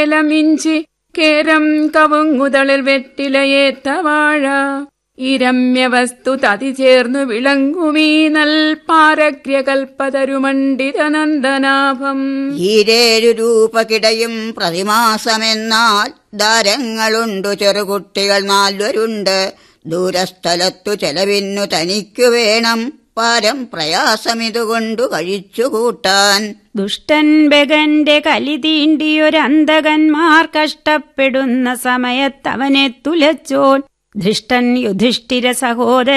ഏലമിഞ്ചി കേരം കവുങ്ങുതളിൽ വെറ്റിലയേത്ത വാഴ ഈ രമ്യവസ്തു തതി ചേർന്നു വിളങ്ങുമീ നൽ പാരഗ്ര്യകൽപ്പതരുമണ്ഡിതനന്ദനാഭം ഈരേഴു രൂപ കിടയും പ്രതിമാസമെന്നാൽ ദാരങ്ങളുണ്ടു ചെറുകുട്ടികൾ നാല്വരുണ്ട് ദൂരസ്ഥലത്തു ചെലവിന്നു തനിക്കു വേണം പാരം പ്രയാസമിതുകൊണ്ടു കഴിച്ചുകൂട്ടാൻ ദുഷ്ടൻ ബഗന്റെ കലി തീണ്ടിയൊരന്തകന്മാർ കഷ്ടപ്പെടുന്ന സമയത്തവനെ തുലച്ചോൻ ധൃഷ്ടൻ യുധിഷ്ഠിര സഹോദര